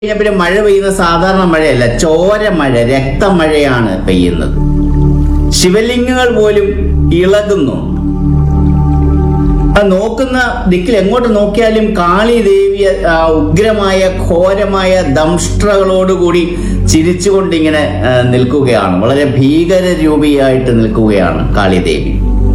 കഴിഞ്ഞ പിന്നെ മഴ പെയ്യുന്ന സാധാരണ മഴയല്ല ചോര മഴ രക്തമഴയാണ് പെയ്യുന്നത് ശിവലിംഗങ്ങൾ പോലും ഇളകുന്നു ആ നോക്കുന്ന ദിക്കിൽ എങ്ങോട്ട് നോക്കിയാലും കാളി ദേവി ആ, ഉഗ്രമായ ഘോരമായ ദംഷ്ട്രകളോടുകൂടി ചിരിച്ചുകൊണ്ട് ഇങ്ങനെ ആ, നിൽക്കുകയാണ് വളരെ ഭീകര രൂപിയായിട്ട് നിൽക്കുകയാണ് കാളിദേവി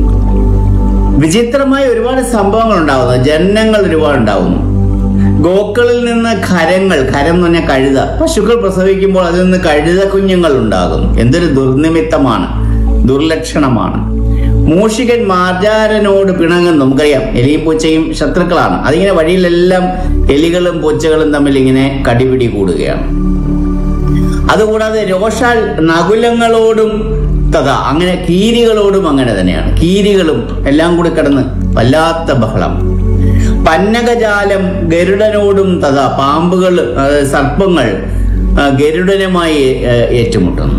വിചിത്രമായ ഒരുപാട് സംഭവങ്ങൾ ഉണ്ടാകുന്നു ജനനങ്ങൾ ഒരുപാട് ഉണ്ടാകുന്നു ഗോക്കളിൽ നിന്ന് ഖരങ്ങൾ ഖരം എന്ന് പറഞ്ഞാൽ കഴുത പശുക്കൾ പ്രസവിക്കുമ്പോൾ അതിൽ നിന്ന് കഴുത കുഞ്ഞുങ്ങൾ ഉണ്ടാകുന്നു എന്തൊരു ദുർനിമിത്തമാണ് ദുർലക്ഷണമാണ് മൂഷികൻ മാർജാരനോട് പിണങ്ങുന്നു നമുക്കറിയാം എലിയും പൂച്ചയും ശത്രുക്കളാണ് അതിങ്ങനെ വഴിയിലെല്ലാം എലികളും പൂച്ചകളും തമ്മിൽ ഇങ്ങനെ കടിപിടി കൂടുകയാണ് അതുകൂടാതെ രോഷാൽ നകുലങ്ങളോടും തഥാ അങ്ങനെ കീരികളോടും അങ്ങനെ തന്നെയാണ് കീരികളും എല്ലാം കൂടി കിടന്ന് വല്ലാത്ത ബഹളം പന്നകജാലം ഗരുഡനോടും തഥാ പാമ്പുകൾ ആ, സർപ്പങ്ങൾ ആ, ഗരുഡനുമായി ആ, ഏറ്റുമുട്ടുന്നു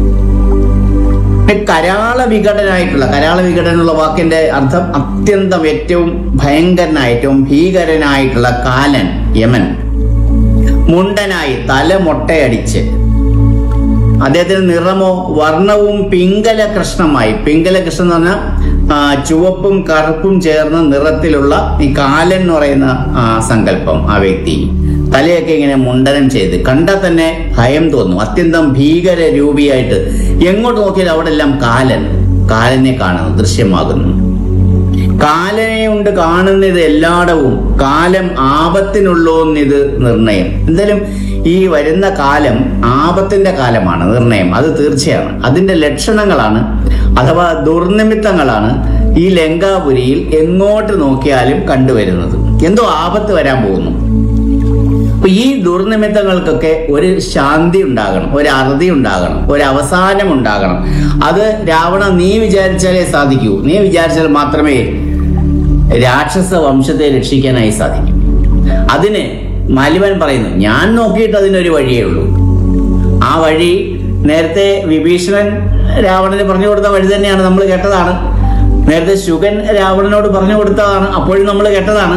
പിന്നെ കരാള വിഘടനായിട്ടുള്ള കരാള വിഘടനം എന്നുള്ള വാക്കിന്റെ അർത്ഥം അത്യന്തം ഏറ്റവും ഭയങ്കരനായ ഏറ്റവും ഭീകരനായിട്ടുള്ള കാലൻ യമൻ മുണ്ടനായി തല മൊട്ടയടിച്ച് അദ്ദേഹത്തിന് നിറമോ വർണ്ണവും പിങ്കല കൃഷ്ണമായി പിങ്കല കൃഷ്ണൻ എന്ന് പറഞ്ഞാൽ ആ, ചുവപ്പും കറുപ്പും ചേർന്ന നിറത്തിലുള്ള ഈ കാലൻ എന്ന് പറയുന്ന ആ, സങ്കല്പം ആ വ്യക്തി തലയൊക്കെ ഇങ്ങനെ മുണ്ടനം ചെയ്ത് കണ്ടാൽ തന്നെ ഭയം തോന്നും അത്യന്തം ഭീകര രൂപിയായിട്ട് എങ്ങോട്ട് നോക്കിയാലും അവിടെ എല്ലാം കാലൻ കാലനെ കാണുന്നു ദൃശ്യമാകുന്നു കാലനെ കൊണ്ട് കാണുന്നത് എല്ലായിടവും കാലം ആപത്തിനുള്ളോന്നിത് നിർണയം എന്തായാലും ഈ വരുന്ന കാലം ആപത്തിന്റെ കാലമാണ് നിർണയം അത് തീർച്ചയാണ് അതിന്റെ ലക്ഷണങ്ങളാണ് അഥവാ ദുർനിമിത്തങ്ങളാണ് ഈ ലങ്കാപുരിയിൽ എങ്ങോട്ട് നോക്കിയാലും കണ്ടുവരുന്നത് എന്തോ ആപത്ത് വരാൻ പോകുന്നു അപ്പൊ ഈ ദുർനിമിത്തങ്ങൾക്കൊക്കെ ഒരു ശാന്തി ഉണ്ടാകണം ഒരു അറുതി ഉണ്ടാകണം ഒരു അവസാനം ഉണ്ടാകണം അത് രാവണ നീ വിചാരിച്ചാലേ സാധിക്കൂ നീ വിചാരിച്ചാൽ മാത്രമേ രാക്ഷസ വംശത്തെ രക്ഷിക്കാനായി സാധിക്കും അതിന് മാലിവൻ പറയുന്നു ഞാൻ നോക്കിയിട്ട് അതിനൊരു വഴിയേ ഉള്ളൂ ആ വഴി നേരത്തെ വിഭീഷണൻ രാവണന് പറഞ്ഞു കൊടുത്ത വഴി തന്നെയാണ് നമ്മൾ കേട്ടതാണ് നേരത്തെ ശുഗൻ രാവണനോട് പറഞ്ഞു കൊടുത്തതാണ് അപ്പോഴും നമ്മൾ കേട്ടതാണ്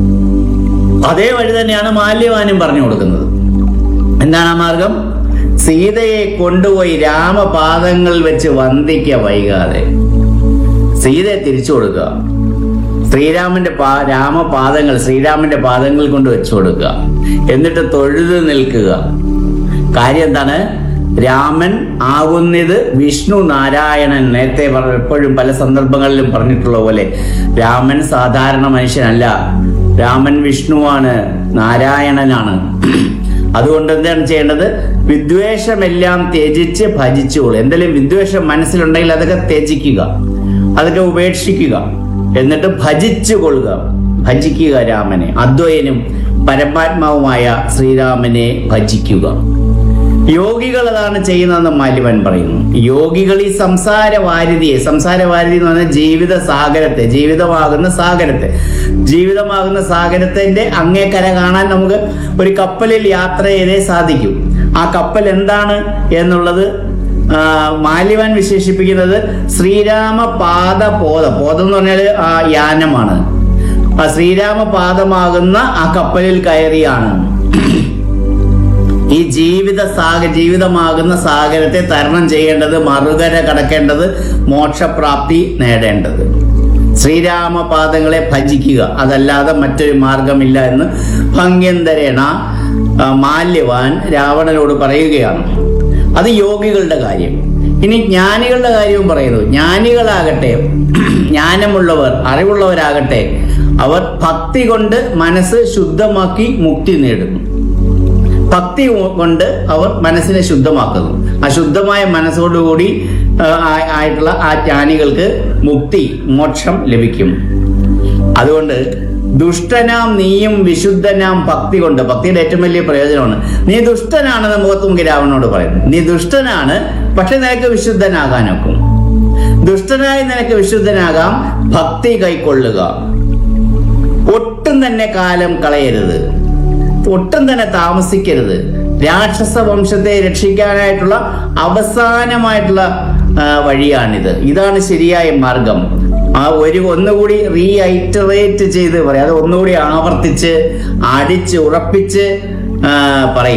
അതേ വഴി തന്നെയാണ് മാല്യവാനും പറഞ്ഞു കൊടുക്കുന്നത് എന്താണ് ആ മാർഗം സീതയെ കൊണ്ടുപോയി രാമപാദങ്ങൾ വെച്ച് വന്ദിക്ക വൈകാതെ സീതയെ തിരിച്ചു കൊടുക്കുക ശ്രീരാമന്റെ പാ രാമപാദങ്ങൾ ശ്രീരാമന്റെ പാദങ്ങൾ കൊണ്ട് വെച്ചു കൊടുക്കുക എന്നിട്ട് തൊഴുതു നിൽക്കുക കാര്യം എന്താണ് രാമൻ ആകുന്നത് വിഷ്ണു നാരായണൻ നേരത്തെ പറ- എപ്പോഴും പല സന്ദർഭങ്ങളിലും പറഞ്ഞിട്ടുള്ള പോലെ രാമൻ സാധാരണ മനുഷ്യനല്ല രാമൻ വിഷ്ണുവാണ് നാരായണനാണ് അതുകൊണ്ട് എന്താണ് ചെയ്യേണ്ടത് വിദ്വേഷമെല്ലാം ത്യജിച്ച് ഭജിച്ചുകൊള്ളു എന്തെങ്കിലും വിദ്വേഷം മനസ്സിലുണ്ടെങ്കിൽ അതൊക്കെ ത്യജിക്കുക അതൊക്കെ ഉപേക്ഷിക്കുക എന്നിട്ട് ഭജിച്ചു കൊള്ളുക ഭജിക്കുക രാമനെ അദ്വയനും പരമാത്മാവുമായ ശ്രീരാമനെ ഭജിക്കുക യോഗികൾ അതാണ് ചെയ്യുന്നതെന്ന് മാലിവൻ പറയുന്നു യോഗികൾ ഈ സംസാര വാരിധിയെ സംസാര വാരിധി എന്ന് പറഞ്ഞാൽ ജീവിത സാഗരത്തെ ജീവിതമാകുന്ന സാഗരത്തെ ജീവിതമാകുന്ന സാഗരത്തിന്റെ അങ്ങേക്കര കാണാൻ നമുക്ക് ഒരു കപ്പലിൽ യാത്ര ചെയ്തേ സാധിക്കൂ ആ കപ്പൽ എന്താണ് എന്നുള്ളത് ആ, മാലിവൻ വിശേഷിപ്പിക്കുന്നത് ശ്രീരാമ പാദ പോദം പോദം എന്ന് പറഞ്ഞാൽ ആ യാനമാണ് ആ ശ്രീരാമ പാദമാകുന്ന ആ കപ്പലിൽ കയറിയാണ് ഈ ജീവിത സാഗ ജീവിതമാകുന്ന സാഗരത്തെ തരണം ചെയ്യേണ്ടത് മറുകര കടക്കേണ്ടത് മോക്ഷപ്രാപ്തി നേടേണ്ടത് ശ്രീരാമപാദങ്ങളെ ഭജിക്കുക അതല്ലാതെ മറ്റൊരു മാർഗമില്ല എന്ന് ഭംഗ്യന്തരേണ ആ, മാല്യവാൻ രാവണനോട് പറയുകയാണ് അത് യോഗികളുടെ കാര്യം ഇനി ജ്ഞാനികളുടെ കാര്യവും പറയുന്നു ജ്ഞാനികളാകട്ടെ ജ്ഞാനമുള്ളവർ അറിവുള്ളവരാകട്ടെ അവർ ഭക്തി കൊണ്ട് മനസ്സ് ശുദ്ധമാക്കി മുക്തി നേടുന്നു ഭക്തി കൊണ്ട് അവർ മനസ്സിനെ ശുദ്ധമാക്കുന്നു ആ ശുദ്ധമായ മനസ്സോടുകൂടി ആ, ആ- ആയിട്ടുള്ള ആ ജ്ഞാനികൾക്ക് മുക്തി മോക്ഷം ലഭിക്കും അതുകൊണ്ട് ദുഷ്ടനാം നീയും വിശുദ്ധനാം ഭക്തി കൊണ്ട് ഭക്തിയുടെ ഏറ്റവും വലിയ പ്രയോജനമാണ് നീ ദുഷ്ടനാണെന്ന് മുഖത്തുമുഖി രാവണനോട് പറയുന്നു നീ ദുഷ്ടനാണ് പക്ഷെ നിനക്ക് വിശുദ്ധനാകാനൊക്കും ദുഷ്ടനായി നിനക്ക് വിശുദ്ധനാകാം ഭക്തി കൈക്കൊള്ളുക ഒട്ടും തന്നെ കാലം കളയരുത് ഒട്ടും തന്നെ താമസിക്കരുത് രാക്ഷസ വംശത്തെ രക്ഷിക്കാനായിട്ടുള്ള അവസാനമായിട്ടുള്ള ആ, വഴിയാണിത് ഇതാണ് ശരിയായ മാർഗം ആ ഒരു ഒന്നുകൂടി റീഐറ്ററേറ്റ് ചെയ്ത് പറയാം അത് ഒന്നുകൂടി ആവർത്തിച്ച് അടിച്ച് ഉറപ്പിച്ച് ആ, പറയും